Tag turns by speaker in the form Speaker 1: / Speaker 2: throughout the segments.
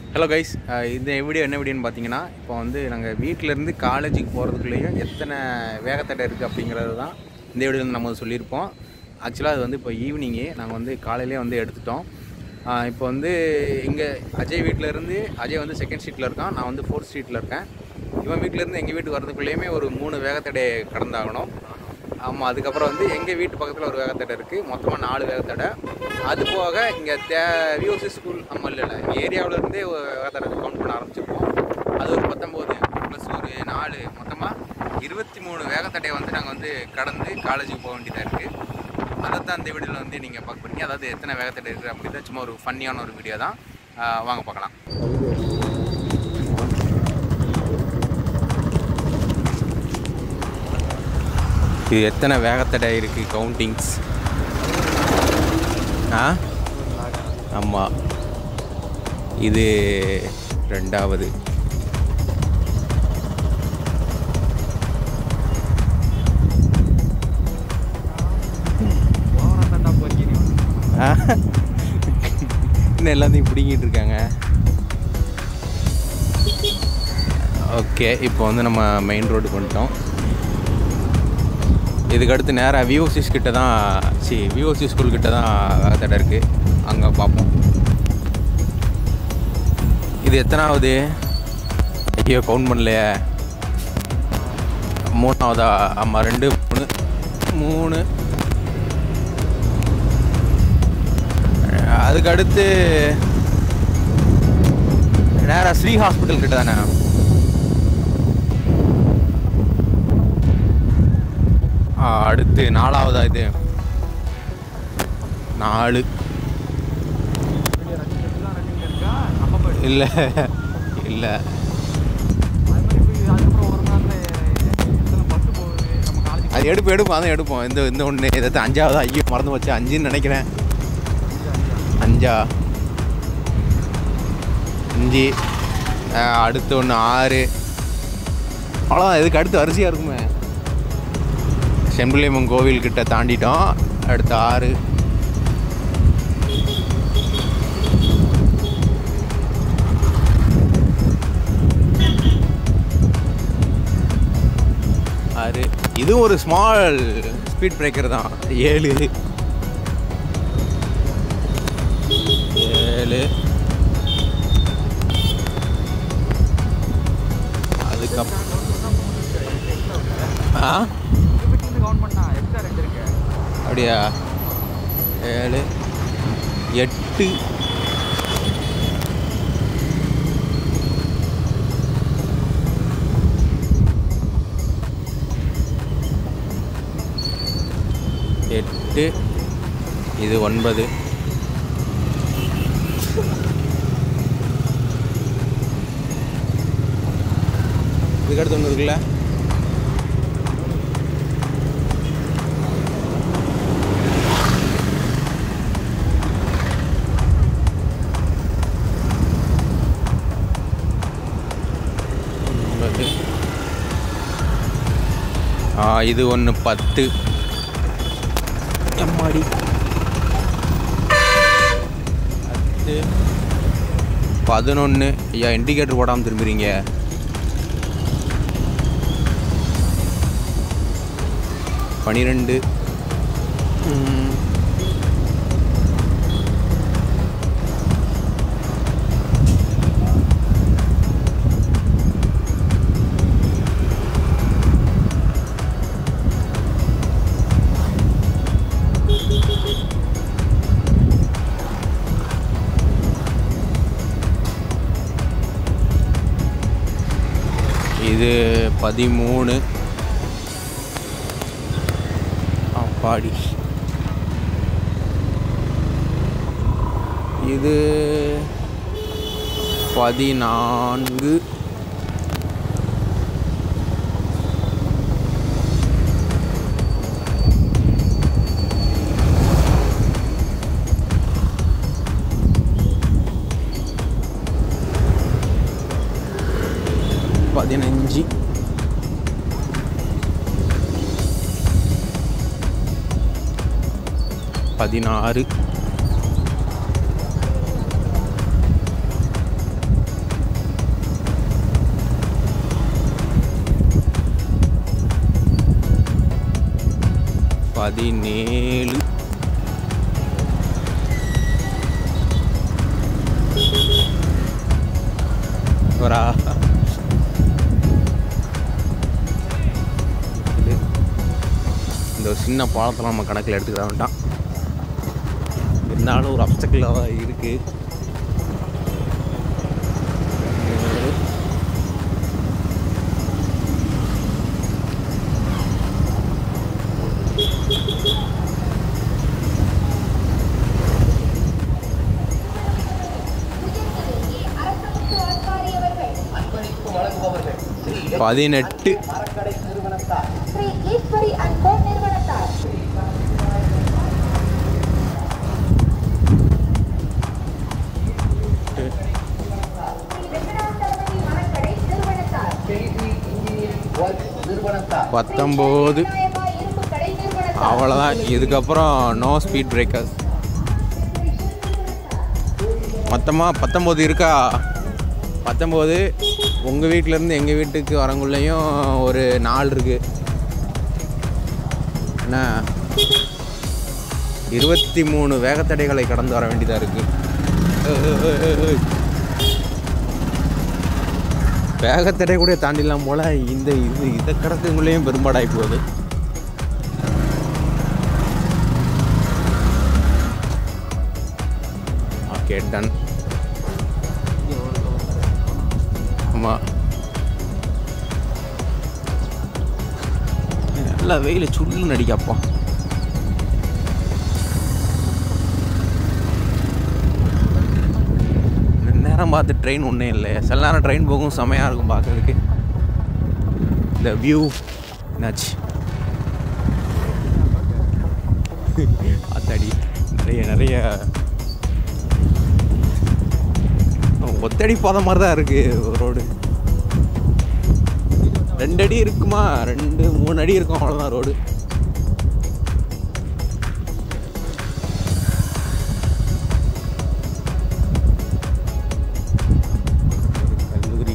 Speaker 1: Hello guys இந்த video என்ன வீடியோன்னு பார்த்தீங்கன்னா இப்போ வந்து நாங்கள் வீட்டிலேருந்து காலேஜுக்கு போகிறதுக்குள்ளேயும் எத்தனை வேகத்தடை இருக்குது அப்படிங்கிறது தான் இந்த வீடியோவில் நம்ம சொல்லியிருப்போம் ஆக்சுவலாக அது வந்து இப்போ ஈவினிங்கு நாங்கள் வந்து காலையிலே வந்து எடுத்துட்டோம் ஆஹ் இப்போ வந்து இங்கே அஜய் வீட்டிலேருந்து அஜய் வந்து செகண்ட் ஸ்ட்ரீட்டில் இருக்கான் நான் வந்து ஃபோர்த் ஸ்ட்ரீட்டில் இருக்கேன் இவன் வீட்டிலேருந்து எங்கள் வீட்டுக்கு வரதுக்குள்ளேயுமே ஒரு மூணு வேகத்தடை கடந்தாகணும் ஆமாம் அதுக்கப்புறம் வந்து எங்கள் வீட்டு பக்கத்தில் ஒரு வேகத்தடை இருக்குது மொத்தமாக நாலு வேகத்தடை அது போக இங்கே தே விஓசி ஸ்கூல் ஆமாம் இல்லை இல்லை எங்கள் ஏரியாவிலேருந்தே ஒரு வேகத்தடை கவுண்ட் பண்ண ஆரம்பிச்சிருக்கோம் அது ஒரு பத்தொம்போது ப்ளஸ் ஒரு நாலு மொத்தமாக இருபத்தி மூணு வேகத்தடையை வந்து நாங்கள் வந்து கடந்து காலேஜுக்கு போக வேண்டியதாக இருக்குது அதை தான் இந்த வீடியோவில் வந்து நீங்கள் பார்க்க போறீங்க அதாவது எத்தனை வேகத்தடை இருக்குது அப்படிதான் சும்மா ஒரு ஃபன்னியான ஒரு வீடியோ தான் ஆஹ் வாங்க பார்க்கலாம் இது எத்தனை வேகத்தடை இருக்குது கவுண்டிங்ஸ் ஆ ஆமாம் இது ரெண்டாவது ஆ? இன்னும் எல்லாத்தையும் பிடிங்கிட்டு இருக்காங்க ஓகே இப்போ வந்து நம்ம மெயின் ரோடுக்கு வந்துட்டோம் இதுக்கு அடுத்து நேராக விஓசிஸ் கிட்ட தான் சி விஓசி ஸ்கூல் கிட்ட தான் வேகத்தடை இருக்குது அங்கே பார்ப்போம் இது எத்தனாவது ஐயோ கவுண்ட் பண்ணலையே மூணாவதா ஆமாம் ரெண்டு மூணு மூணு அதுக்கு அடுத்து நேராக ஸ்ரீ ஹாஸ்பிட்டல் கிட்ட தானே ஆ, அடுத்து நாலாவதா இது நாலு இல்லை இல்லை அது எடுப்போம் எடுப்போம் அதான் எடுப்போம் இந்த இந்த ஒன்று இதை அஞ்சாவது ஐயோ மறந்து வச்சு அஞ்சுன்னு நினைக்கிறேன் அஞ்சா அஞ்சு ஆ, அடுத்து ஒன்று ஆறு அவ்வளோதான் இதுக்கு அடுத்து வரிசையாக இருக்குமே செம்பிலியம்மன் கோவில் கிட்ட தாண்டிட்டோம் அடுத்து ஆறு ஆறு இதுவும் ஒரு ஸ்மால் ஸ்பீட் பிரேக்கர் தான் ஏழு ஏழு அதுக்கப்புறம் ஆ அப்படியா ஏழு எட்டு எட்டு இது ஒன்பது இதுக்கடுத்து ஒன்று இருக்குல்ல ஒன்பது ஆ இது ஒன்று பத்து எம்மாடி பத்து பதினொன்று ஐயா இண்டிகேட்டர் போடாமல் திரும்புறீங்க பனிரெண்டு ம், இது பதிமூணு அப்பாடி இது பதினான்கு பதினஞ்சு பதினாறு பதினேழு வரா இது. இந்த ஒரு சின்ன பாலத்தெல்லாம் நம்ம கணக்கில் எடுத்துக்கிற வேண்டாம் இருந்தாலும் ஒரு அப்சக்கிளாக தான் இருக்குது
Speaker 2: அரசமுத்து ஆசாரி அவர்கள்
Speaker 3: அன்பளிப்பு வழங்குபவர்கள் ஸ்ரீ
Speaker 1: பதினெட்டு
Speaker 3: மரக்கடை நிறுவனத்தார்
Speaker 2: ஸ்ரீ ஈஸ்வரி அண்ட் கோ நிறுவனத்தார் ஸ்ரீ வெங்கடாச்சலபதி மரக்கடை நிறுவனத்தார்
Speaker 3: கேபி இன்ஜினியரிங் ஒர்க் நிறுவனத்தார்
Speaker 1: பத்தொம்போது
Speaker 2: விநாயகா இரும்பு கடை நிறுவனத்தார்
Speaker 1: அவ்வளோதான் இதுக்கப்புறம் நோ ஸ்பீட் பிரேக்கர்ஸ் மொத்தமாக பத்தொம்போது இருக்கா பத்தொம்போது உங்கள் வீட்டிலேருந்து எங்கள் வீட்டுக்கு வரங்குள்ளேயும் ஒரு நாலு இருக்கு என்ன இருபத்தி மூணு வேகத்தடைகளை கடந்து வர வேண்டியதாக இருக்குது வேகத்தடை கூட தாண்டிடலாம் போல் இந்த இது இதை கடத்துக்குள்ளேயும் பெரும்பாடாகி போகுது ஓகே டன் ஆமாம் நல்லா வெயில் சுள்ளுன்னு அடிக்கப்பா நேரம் பார்த்து ட்ரெயின் ஒன்றும் இல்லை சில நேரம் ட்ரெயின் போகும் செமையாக இருக்கும் பார்க்கறதுக்கு இந்த வியூ என்னாச்சு அத்தாடி நிறைய நிறைய ஒத்தடி போத மாதிரி தான் இருக்குது ரோடு ரெண்டு அடி இருக்குமா ரெண்டு மூணு அடி இருக்கும் அவ்வளோதான் ரோடு கல்லூரி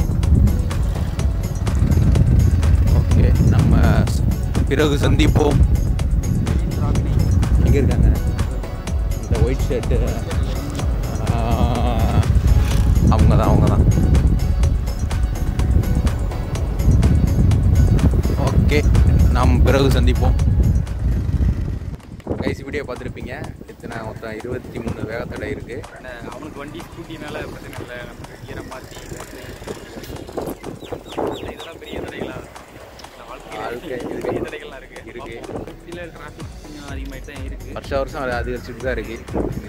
Speaker 1: ஓகே நம்ம பிறகு சந்திப்போம் எங்கே இருக்காங்க இந்த ஒயிட் ஷர்ட்டு அவங்க தான் அவங்க தான் ஓகே நாம் பிறகு சந்திப்போம் கைசி வீடியோ பார்த்துருப்பீங்க இத்தனை மொத்தம் இருபத்தி மூணு வேகத்தடை இருக்குது
Speaker 4: ஆனா, அவனுக்கு வண்டி ஸ்கூட்டினால பிரச்சனை இல்லை நமக்கு ஈரம் மாற்றி இதெல்லாம் பெரிய தடைகளா இந்த
Speaker 1: வாழ்க்கை
Speaker 4: வாழ்க்கையில
Speaker 1: இருக்கு.
Speaker 4: பெரிய தடைகள்லாம் இருக்கு
Speaker 1: இருக்கு.
Speaker 4: ஃபிஃப்டியில் டிராஃபிக் கொஞ்சம் அதிகமாகிட்டு தான் இருக்கு
Speaker 1: வருஷம் வருஷம் அது அதிகரிச்சுட்டு தான் இருக்குது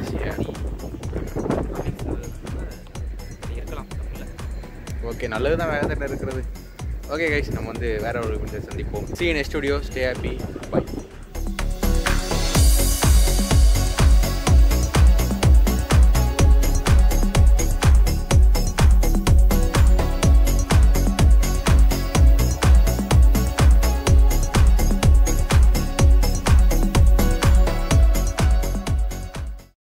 Speaker 4: இருக்கலாம் இல்லை
Speaker 1: ஓகே நல்லது தான் வேகத்தடை இருக்கிறது ஓகே கைஸ் நம்ம வந்து வேற ஒரு வீடியோ சந்திப்போம் see next studio stay happy by